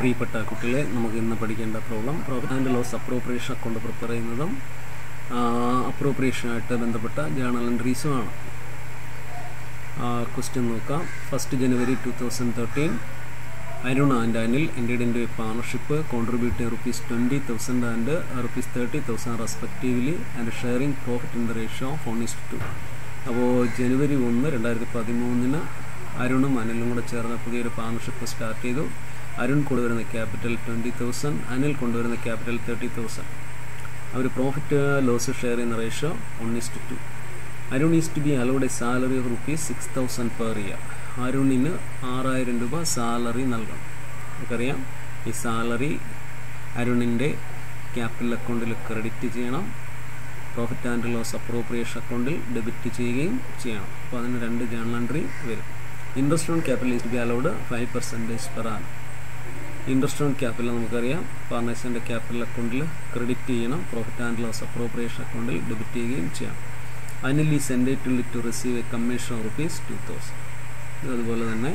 പ്രിയപ്പെട്ട കുട്ടികളെ നമുക്ക് ഇന്ന് പഠിക്കേണ്ട problem profit and loss appropriation account prepare ചെയ്യുന്നതും അപ്രോപ്രിയേഷനായിട്ട് ബന്ധപ്പെട്ട ജേണൽ എൻട്രീസുമാണ് ക്വസ്റ്റ്യൻ നോക്കാം first January two thousand thirteen Arun and Anil entered in partnership contributing rupees twenty thousand and rupees thirty thousand respectively and sharing profit in the ratio of one is to അപ്പോൾ ജനുവരി ഒന്ന് രണ്ടായിരത്തി പതിമൂന്നിന് അരുണും അനിലും കൂടെ ചേർന്ന് പുതിയൊരു പാർട്ണർഷിപ്പ് സ്റ്റാർട്ട് ചെയ്തു അരുൺ കൊണ്ടുവരുന്ന ക്യാപിറ്റൽ ട്വൻറ്റി തൗസൻഡ് അനിൽ കൊണ്ടുവരുന്ന ക്യാപിറ്റൽ തേർട്ടി തൗസൻഡ് അവർ പ്രോഫിറ്റ് ലോസ് ഷെയർ ചെയ്യുന്ന ratio one is to Arun is to be allowed a salary of rupees six thousand per year അരുണിന് ആറായിരം രൂപ സാലറി നൽകണം നമുക്കറിയാം ഈ സാലറി അരുണിൻ്റെ ക്യാപിറ്റൽ അക്കൗണ്ടിൽ ക്രെഡിറ്റ് ചെയ്യണം പ്രോഫിറ്റ് ആൻഡ് ലോസ് അപ്രോപ്രിയേഷൻ അക്കൗണ്ടിൽ ഡെബിറ്റ് ചെയ്യുകയും ചെയ്യണം അപ്പോൾ അതിന് രണ്ട് ജേണൽ എൻട്രി വരും interest on capital is to be allowed five percentage per annum interest on capital നമുക്കറിയാം പാർട്ണേഴ്സിൻ്റെ ക്യാപിറ്റൽ അക്കൗണ്ടിൽ ക്രെഡിറ്റ് ചെയ്യണം പ്രോഫിറ്റ് ആൻഡ് ലോസ് അപ്രോപ്രിയേഷൻ അക്കൗണ്ടിൽ ഡെബിറ്റ് ചെയ്യുകയും ചെയ്യാം Anil is entitled to receive a commission rupees two thousand അതുപോലെ തന്നെ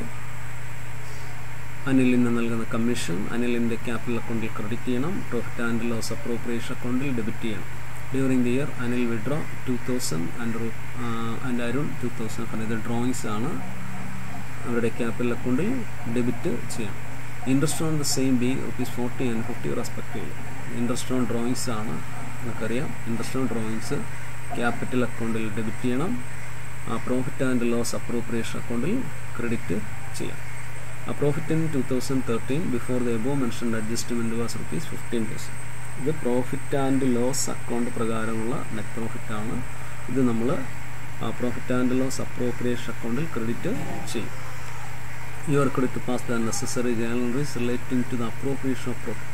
അനിലിന് നൽകുന്ന കമ്മീഷൻ അനിലിൻ്റെ ക്യാപിറ്റൽ അക്കൗണ്ടിൽ ക്രെഡിറ്റ് ചെയ്യണം പ്രോഫിറ്റ് ആൻഡ് ലോസ് അപ്രോപ്രിയേഷൻ അക്കൗണ്ടിൽ ഡെബിറ്റ് ചെയ്യണം during the year Anil withdrew two thousand and and Arun two thousand ഇത് ഡ്രോയിങ്സ് ആണ് അവരുടെ ക്യാപിറ്റൽ അക്കൗണ്ടിൽ ഡെബിറ്റ് ചെയ്യാം interest on the same be rupees forty and fifty respective interest on drawings ആണ് നമുക്കറിയാം interest on drawings capital അക്കൗണ്ടിൽ debit ചെയ്യണം profit and loss appropriation അക്കൗണ്ടിൽ ക്രെഡിറ്റ് ചെയ്യാം ആ profit in two thousand thirteen before the above mentioned adjustment was rupees fifteen thousand ഇത് profit and loss account പ്രകാരമുള്ള net profit ആണ് ഇത് നമ്മൾ പ്രോഫിറ്റ് ആൻഡ് ലോസ് അപ്രോപ്രിയേഷൻ അക്കൗണ്ടിൽ ക്രെഡിറ്റ് ചെയ്യും you are credit pass the necessary journal entries relating to the appropriation of profit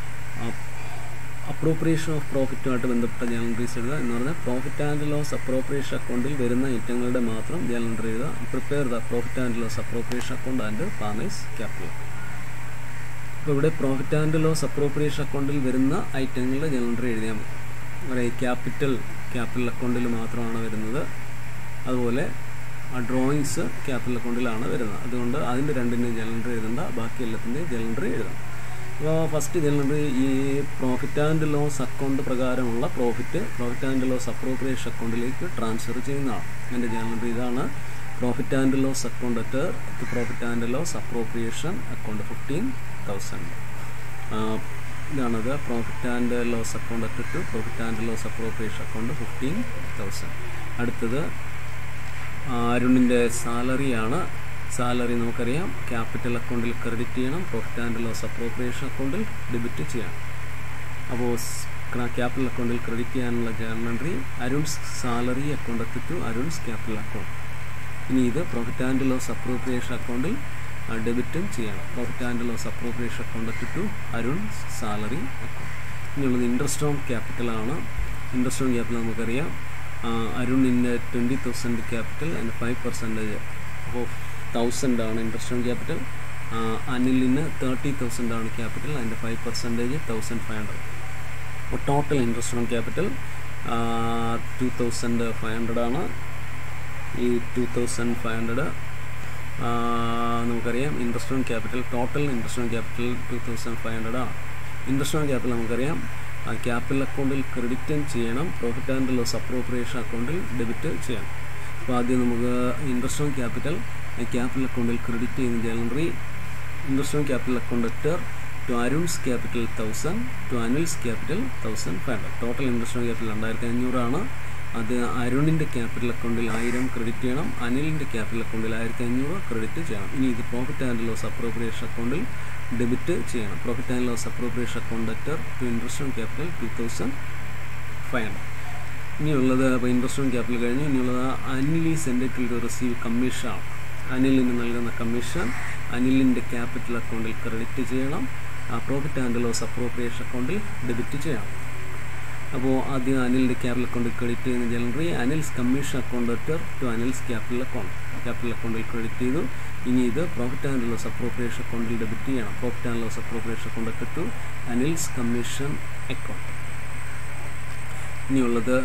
appropriation of പ്രോഫിറ്റുമായിട്ട് ബന്ധപ്പെട്ട ജേണലറീസ് എഴുതുക എന്ന് പറഞ്ഞാൽ പ്രോഫിറ്റ് ആൻഡ് ലോസ് അപ്രോപ്രിയേഷൻ അക്കൗണ്ടിൽ വരുന്ന ഐറ്റങ്ങളുടെ മാത്രം ജേണലറി എഴുതുക prepare the profit and loss appropriation account and partners capital അപ്പോൾ ഇവിടെ പ്രോഫിറ്റ് ആൻഡ് ലോസ് അപ്രോപ്രിയേഷൻ അക്കൗണ്ടിൽ വരുന്ന ഐറ്റങ്ങളുടെ ജനറൽ എഴുതിയാൽ മതി അവിടെ ക്യാപിറ്റൽ ക്യാപിറ്റൽ അക്കൗണ്ടിൽ മാത്രമാണ് വരുന്നത് അതുപോലെ ആ ഡ്രോയിങ്സ് ക്യാപിറ്റൽ അക്കൗണ്ടിലാണ് വരുന്നത് അതുകൊണ്ട് അതിൻ്റെ രണ്ടിൻ്റെ ജലണ്ടറി എഴുതണ്ട ബാക്കി എല്ലാത്തിൻ്റെയും ജലണ്ടറി എഴുതണം അപ്പോൾ ഫസ്റ്റ് ജലണ്ടറി ഈ പ്രോഫിറ്റ് ആൻഡ് ലോസ് അക്കൗണ്ട് പ്രകാരമുള്ള profit profit and loss appropriation അക്കൗണ്ടിലേക്ക് ട്രാൻസ്ഫർ ചെയ്യുന്നതാണ് അതിൻ്റെ ജലണ്ടറി ഇതാണ് profit and loss account at profit and loss appropriation account fifteen thousand ഇതാണത് profit and loss account at to profit and loss appropriation account fifteen thousand അടുത്തത് അരുണിൻ്റെ സാലറിയാണ് salary നമുക്കറിയാം capital അക്കൗണ്ടിൽ ക്രെഡിറ്റ് ചെയ്യണം പ്രോഫിറ്റ് ആൻഡ് ലോസ് അപ്രോപ്രിയേഷൻ അക്കൗണ്ടിൽ debit ചെയ്യണം അപ്പോൾ ക്യാപിറ്റൽ അക്കൗണ്ടിൽ ക്രെഡിറ്റ് ചെയ്യാനുള്ള journal entry Arun's salary account at to Arun's capital account ഇനി ഇത് പ്രോഫിറ്റ് ആൻഡ് ലോസ് അപ്രോപ്രിയേഷൻ അക്കൗണ്ടിൽ ഡെബിറ്റും ചെയ്യണം profit and loss appropriation account at to Arun salary account ഇനിയുള്ളത് ഇൻട്രസ്റ്റ് ഓൺ ക്യാപിറ്റലാണ് ഇൻട്രസ്റ്റ് ഓൺ ക്യാപിറ്റൽ നമുക്കറിയാം അരുണിൻ്റെ ട്വൻറ്റി തൗസൻഡ് ക്യാപിറ്റൽ അതിന് ഫൈവ് പെർസെൻറ്റേജ് ഓഫ് തൗസൻഡ് ആണ് ഇൻട്രസ്റ്റ് ഓൺ ക്യാപിറ്റൽ അനിലിന് തേർട്ടി തൗസൻഡ് ആണ് ക്യാപിറ്റൽ അതിൻ്റെ five percentage thousand five hundred അപ്പോൾ total interest on capital two thousand five hundred ആണ് ഈ ടു തൗസൻഡ് ഫൈവ് ഹൺഡ്രഡ് നമുക്കറിയാം interest on capital total interest on capital two thousand five hundred ആണ് interest on capital നമുക്കറിയാം capital അക്കൗണ്ടിൽ ക്രെഡിറ്റും ചെയ്യണം profit and loss appropriation അക്കൗണ്ടിൽ debit ചെയ്യണം അപ്പോൾ ആദ്യം നമുക്ക് ഇൻട്രസ്റ്റ് ഓൺ ക്യാപിറ്റൽ ക്യാപിറ്റൽ അക്കൗണ്ടിൽ ക്രെഡിറ്റ് ചെയ്യുന്ന ജനററി interest on capital account at to Arun's capital thousand to Anil's capital thousand five hundred total interest on capital രണ്ടായിരത്തി അഞ്ഞൂറാണ് അത് അരുണിൻ്റെ ക്യാപിറ്റൽ അക്കൗണ്ടിൽ ആയിരം ക്രെഡിറ്റ് ചെയ്യണം അനിലിൻ്റെ ക്യാപിറ്റൽ അക്കൗണ്ടിൽ ആയിരത്തി അഞ്ഞൂറ് ക്രെഡിറ്റ് ചെയ്യണം ഇനി ഇത് പ്രോഫിറ്റ് ആൻഡ് ലോസ് അപ്രോപ്രിയേഷൻ അക്കൗണ്ടിൽ ഡെബിറ്റ് ചെയ്യണം profit and loss appropriation account at to interest on capital two thousand five hundred ഇനിയുള്ളത് അപ്പോൾ ഇൻട്രസ്റ്റ് ഓൺ ക്യാപിറ്റൽ കഴിഞ്ഞു ഇനിയുള്ളത് അനിൽ ഈ സെൻഡറ്റിൽ റിസീവ് കമ്മീഷനാണ് അനിലിന് നൽകുന്ന കമ്മീഷൻ അനിലിൻ്റെ ക്യാപിറ്റൽ അക്കൗണ്ടിൽ ക്രെഡിറ്റ് ചെയ്യണം പ്രോഫിറ്റ് ആൻഡ് ലോസ് അപ്രോപ്രിയേഷൻ അക്കൗണ്ടിൽ ഡെബിറ്റ് ചെയ്യണം അപ്പോൾ ആദ്യം അനിലിൻ്റെ ക്യാപിറ്റൽ അക്കൗണ്ടിൽ ക്രെഡിറ്റ് ചെയ്യുന്ന ജനററി Anil's commission account at to Anil's capital account capital അക്കൗണ്ടിൽ ക്രെഡിറ്റ് ചെയ്തു ഇനി ഇത് പ്രോഫിറ്റ് ആൻഡ് ലോസ് അപ്രോപ്രിയേഷൻ അക്കൗണ്ടിൽ ഡെബിറ്റ് ചെയ്യണം profit and loss appropriation account at to Anil's commission account ഇനിയുള്ളത്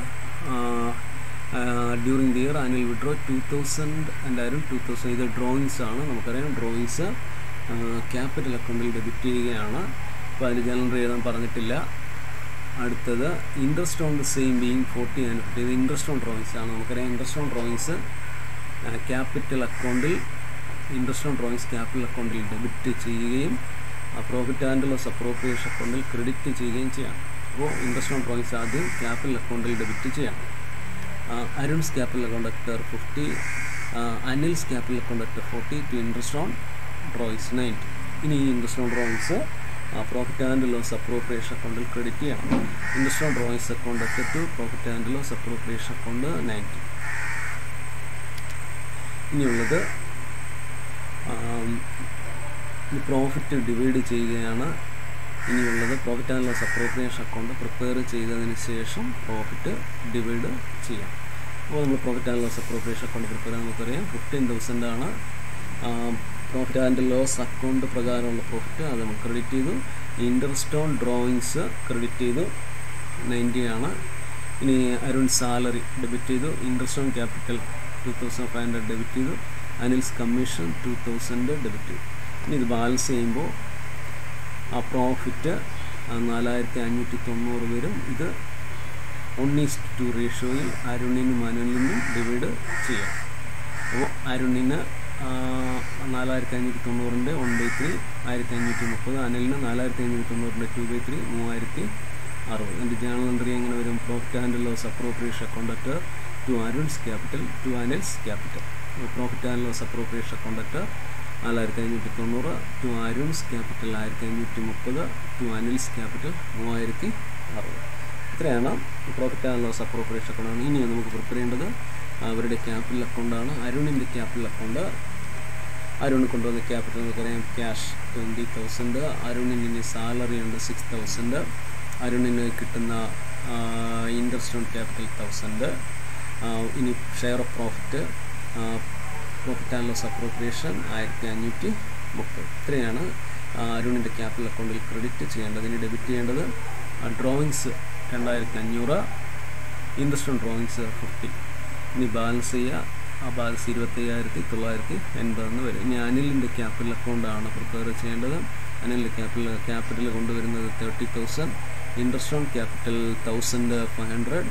during the year annual withdrew two thousand and Arun two thousand ഇത് drawings ആണ് നമുക്കറിയാം ഡ്രോയിങ്സ് ക്യാപിറ്റൽ അക്കൗണ്ടിൽ ഡെബിറ്റ് ചെയ്യുകയാണ് അപ്പോൾ അതിൽ ജനറൽ എഴുതാൻ പറഞ്ഞിട്ടില്ല അടുത്തത് interest on the same being forty and fifty ഇത് ഇൻട്രസ്റ്റ് ഓൺ ഡ്രോയിങ്സ് ആണ് നമുക്കറിയാം ഇൻട്രസ്റ്റ് ഓൺ ഡ്രോയിങ്സ് ക്യാപിറ്റൽ അക്കൗണ്ടിൽ ഇൻട്രസ്റ്റ് ഓൺ ഡ്രോയിങ്സ് ക്യാപിറ്റൽ അക്കൗണ്ടിൽ ഡെബിറ്റ് ചെയ്യുകയും പ്രോഫിറ്റ് ആൻഡ് ലോസ് അപ്രോപ്രിയേഷൻ അക്കൗണ്ടിൽ ക്രെഡിറ്റ് ചെയ്യുകയും ചെയ്യാം അപ്പോൾ ഇൻട്രസ്റ്റ് ഓൺ ഡ്രോയിങ്സ് ആദ്യം ക്യാപിറ്റൽ അക്കൗണ്ടിൽ ഡെബിറ്റ് ചെയ്യാം Arun's capital account fifty Anil's capital account forty to interest on drawings ninety ഇനി ഈ interest on drawings profit and loss appropriation അക്കൗണ്ടിൽ ക്രെഡിറ്റ് ചെയ്യണം interest on drawings account to profit and loss appropriation account ninety ഇനിയുള്ളത് profit divide ചെയ്യുകയാണ് ഇനിയുള്ളത് profit and loss appropriation account prepare ചെയ്തതിന് ശേഷം profit divide ചെയ്യാം അപ്പോൾ നമ്മൾ profit and loss appropriation account prepare ചെയ്യാൻ നമുക്കറിയാം ഫിഫ്റ്റീൻ തൗസൻഡ് ആണ് പ്രോഫിറ്റ് ആൻഡ് ലോസ് അക്കൗണ്ട് പ്രകാരമുള്ള പ്രോഫിറ്റ് അത് നമ്മൾ ക്രെഡിറ്റ് ചെയ്തു ഇൻട്രസ്റ്റ് ഓൺ ഡ്രോയിങ്സ് ക്രെഡിറ്റ് ചെയ്തു നയൻറ്റി ആണ് ഇനി അരുൺ സാലറി ഡെബിറ്റ് ചെയ്തു interest on capital two thousand five hundred debit ചെയ്തു Anil's commission two thousand debit ചെയ്തു ഇനി ഇത് ബാലൻസ് ചെയ്യുമ്പോൾ ആ പ്രോഫിറ്റ് നാലായിരത്തി അഞ്ഞൂറ്റി തൊണ്ണൂറ് വരും ഇത് വൺ ഈസ്റ്റ് ടു റേഷ്യോയിൽ അരുണിനും അനിലിനും ഡിവൈഡ് ചെയ്യാം അപ്പോൾ അരുണിന് നാലായിരത്തി അഞ്ഞൂറ്റി തൊണ്ണൂറിൻ്റെ വൺ ബൈ ത്രീ ആയിരത്തി അഞ്ഞൂറ്റി മുപ്പത് അനിലിന് നാലായിരത്തി അഞ്ഞൂറ്റി തൊണ്ണൂറിൻ്റെ ടു ബൈ ത്രീ മൂവായിരത്തി അറുപത് എൻ്റെ ജേണൽ എൻട്രി എങ്ങനെ വരും പ്രോഫിറ്റ് ആൻഡ് ലോസ് അപ്രോപ്രിയേഷൻ അക്കൗണ്ടക്ടർ to Arun's capital to Anil's capital profit and loss appropriation അക്കൗണ്ടക്ടർ നാലായിരത്തി അഞ്ഞൂറ്റി തൊണ്ണൂറ് ടു അരുൺസ് ക്യാപിറ്റൽ ആയിരത്തി അഞ്ഞൂറ്റി മുപ്പത് ടു അനിൽസ് ക്യാപിറ്റൽ മൂവായിരത്തി അറുപത് ഇത്രയാണ് പ്രോഫിറ്റ് ആൻഡ് ലോസ് അപ്രോപ്രിയേഷൻ അക്കൗണ്ടാണ് ഇനി നമുക്ക് പ്രിപ്പയർ ചെയ്യേണ്ടത് അവരുടെ ക്യാപിറ്റൽ അക്കൗണ്ടാണ് അരുണിൻ്റെ ക്യാപിറ്റൽ അക്കൗണ്ട് അരുൺ കൊണ്ടുവന്ന ക്യാപിറ്റൽ നമുക്കറിയാം ക്യാഷ് ട്വൻറ്റി തൗസൻഡ് അരുണിന് ഇനി സാലറി ഉണ്ട് സിക്സ് തൗസൻഡ് അരുണിന് കിട്ടുന്ന ഇൻട്രസ്റ്റ് ഓൺ ക്യാപിറ്റൽ തൗസൻഡ് ഇനി share of profit profit and loss appropriation ആയിരത്തി അഞ്ഞൂറ്റി മുപ്പത് ഇത്രയാണ് അരുണിൻ്റെ ക്യാപിറ്റൽ അക്കൗണ്ടിൽ ക്രെഡിറ്റ് ചെയ്യേണ്ടത് ഇനി ഡെബിറ്റ് ചെയ്യേണ്ടത് ഡ്രോയിങ്സ് രണ്ടായിരത്തി അഞ്ഞൂറ് ഇൻട്രസ്റ്റ് ഓൺ ഡ്രോയിങ്സ് ഫിഫ്റ്റി ഇനി ബാലൻസ് ചെയ്യുക ആ ബാലൻസ് ഇരുപത്തയ്യായിരത്തി തൊള്ളായിരത്തി എൺപതെന്ന് വരും ഇനി അനിലിൻ്റെ ക്യാപിറ്റൽ അക്കൗണ്ടാണ് പ്രിപ്പയർ ചെയ്യേണ്ടത് അനിലിൻ്റെ ക്യാപിറ്റൽ ക്യാപിറ്റൽ കൊണ്ടുവരുന്നത് thirty thousand interest on capital thousand five hundred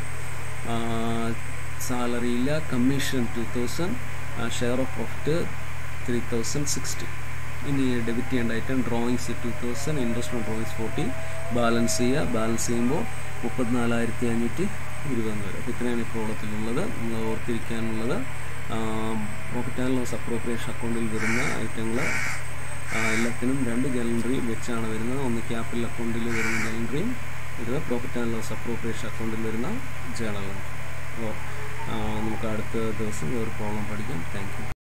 salary ഇല്ല commission two thousand share of profit three thousand sixty ഇനി ഡെബിറ്റ് ചെയ്യേണ്ട item drawings two thousand interest on drawings forty balance ചെയ്യുക balance ചെയ്യുമ്പോൾ മുപ്പത്തിനാലായിരത്തി അഞ്ഞൂറ്റി ഇരുപതെന്ന് വരും അപ്പോൾ ഇത്രയാണ് ഈ പ്രോഡക്റ്റിലുള്ളത് നമ്മൾ ഓർത്തിരിക്കാനുള്ളത് പ്രോഫിറ്റ് ആൻഡ് ലോസ് അപ്രോപ്രിയേഷൻ അക്കൗണ്ടിൽ വരുന്ന ഐറ്റങ്ങൾ എല്ലാത്തിനും രണ്ട് ജലൻട്രി വെച്ചാണ് വരുന്നത് ഒന്ന് ക്യാപിറ്റൽ അക്കൗണ്ടിൽ വരുന്ന ജലൻട്രിയും ഇത് പ്രോഫിറ്റ് ആൻഡ് ലോസ് അപ്രോപ്രിയേഷൻ അക്കൗണ്ടിൽ വരുന്ന ജേണൽ അപ്പോൾ നമുക്ക് അടുത്ത ദിവസം ഒരു പ്രോബ്ലം പഠിക്കാം താങ്ക് യു